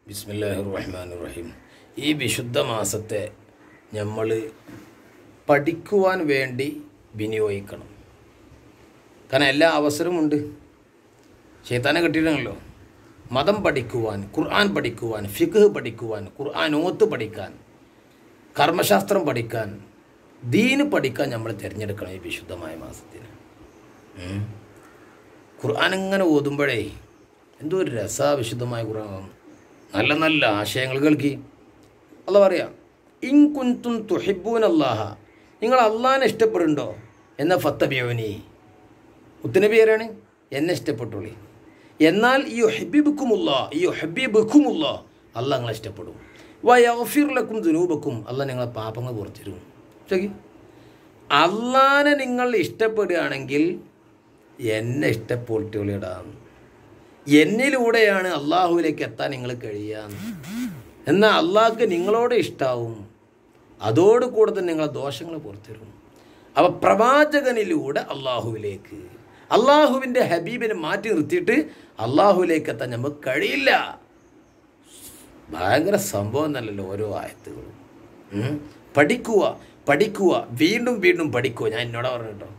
ബിസ്മില്ലാഹി റഹ്മാൻ റഹീം ഈ വിശുദ്ധ മാസത്തെ നമ്മൾ പഠിക്കുവാൻ വേണ്ടി വിനിയോഗിക്കണം കാരണം എല്ലാ അവസരമുണ്ട് ശൈത്താനെ കിട്ടിയിട്ടുണ്ടല്ലോ മതം പഠിക്കുവാൻ ഖുർആൻ പഠിക്കുവാൻ ഫിഖ് പഠിക്കുവാൻ ഖുർആൻ ഓത്ത് പഠിക്കാൻ കർമ്മശാസ്ത്രം പഠിക്കാൻ ദീന് പഠിക്കാൻ നമ്മൾ തിരഞ്ഞെടുക്കണം ഈ വിശുദ്ധമായ മാസത്തിൽ ഉം. ഖുർആൻ ഇങ്ങനെ ഓതുമ്പോഴേ എന്തോ ഒരു രസാ വിശുദ്ധമായ ഖുർആൻ നല്ല നല്ല ആശയങ്ങൾ കേൾക്കി അല്ല പറയാം ഇൻ കുന്തും തുഹിബൂൻ അല്ലാഹ നിങ്ങൾ അള്ളാഹിനെ ഇഷ്ടപ്പെടുന്നുണ്ടോ എന്ന ഫത്തബിയോനി മുത്തനബി ആരാണ് എന്നെ ഇഷ്ടപ്പെട്ടോളി എന്നാൽ ഈ ഹബീബുക്കുമുള്ള ഈ ഹബീബുക്കുമുള്ള അല്ല നിങ്ങളെ ഇഷ്ടപ്പെടും വയഫിർലക്കും ദുനൂബക്കും അല്ല നിങ്ങളെ പാപങ്ങൾ പുറത്തിരും ശരി അള്ളാനെ നിങ്ങൾ ഇഷ്ടപ്പെടുകയാണെങ്കിൽ എന്നെ ഇഷ്ടപ്പെട്ടോളിയിടാം എന്നിലൂടെയാണ് അള്ളാഹുവിലേക്ക് എത്താൻ നിങ്ങൾ കഴിയാന്ന് എന്നാൽ അള്ളാഹ്ക്ക് നിങ്ങളോട് ഇഷ്ടാവും അതോടുകൂടെ തന്നെ നിങ്ങളെ ദോഷങ്ങൾ പുറത്തിരും അവ പ്രവാചകനിലൂടെ അള്ളാഹുവിലേക്ക് അള്ളാഹുവിൻ്റെ ഹബീബിനെ മാറ്റി നിർത്തിയിട്ട് അള്ളാഹുവിലേക്ക് എത്താൻ നമുക്ക് കഴിയില്ല ഭയങ്കര സംഭവം തന്നെയല്ലോ ഓരോ ആയത്തുകളും ഉം. പഠിക്കുക പഠിക്കുക വീണ്ടും വീണ്ടും പഠിക്കുക ഞാൻ എന്നോട് പറഞ്ഞു കേട്ടോ